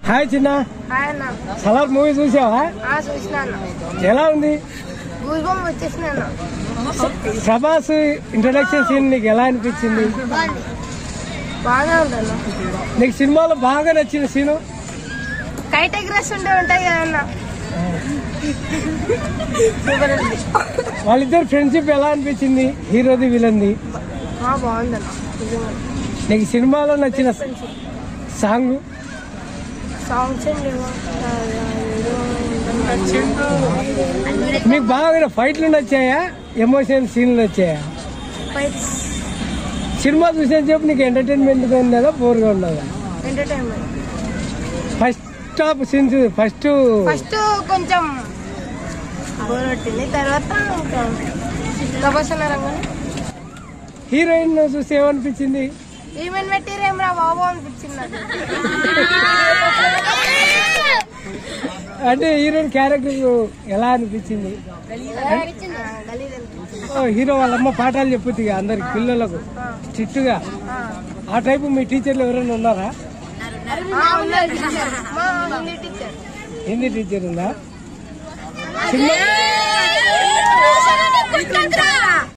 Hi చిన్న hi అన్న Salaar movie చూసావా ఆ చూసిన అన్న ఎలా ఉంది గూస్ బొమ్మ వచ్చేసిన అన్న ప్రభాస్ ఇంట్రడక్షన్ సీన్ నీకు ఎలా అనిపించింది బాగా ఉందన్న నీకు సినిమాలో బాగా నచ్చిన సీను కైట్ ఎగ్రెస్ ఉంటే ఉంటాయి కదా అన్న సూపర్ ఉంది వాళ్ళిద్దరు ఫ్రెండ్షిప్ ఎలా అనిపించింది హీరోది విలన్ది ఆ, బాగుందన్న నిజంగా. నీకు సినిమాలో నచ్చిన సాంగ్ సాంగ్స్ ఏం లేవా మీకు బాగా ఫైట్లు నచ్చాయా ఎమోషన్ సీన్లు నచ్చాయా ఫైట్స్ సినిమా చూసే చెప్పు నీకు ఎంటర్టైన్మెంట్గా ఉండదా బోర్గా ఉండదా entertainment first half scenes first first కొంచెం బోర్ పట్టింది తర్వాత ఇంకా ప్రభాస్ అన్న రంగానే హీరోయిన్ చూస్తే ఏమనిపించింది ఈవెన్ పెట్టిరేం రా బాబు అనిపించింది నాకు అంటే హీరోయిన్ క్యారెక్టర్ ఎలా అనిపించింది ఆ, గలీజ్ అనిపించింది ఓ, హీరో వాళ్ళమ్మ పాఠాలు చెప్పుద్ది ఇక అందరికి పిల్లలకు ఆ, చిట్టుగా ఆ. ఆ టైపు మీ టీచర్లు ఎవరైనా ఉన్నారా ఆ, ఉన్నారు టీచర్ మా హిందీ టీచర్ హిందీ టీచర్ ఉందా సినిమా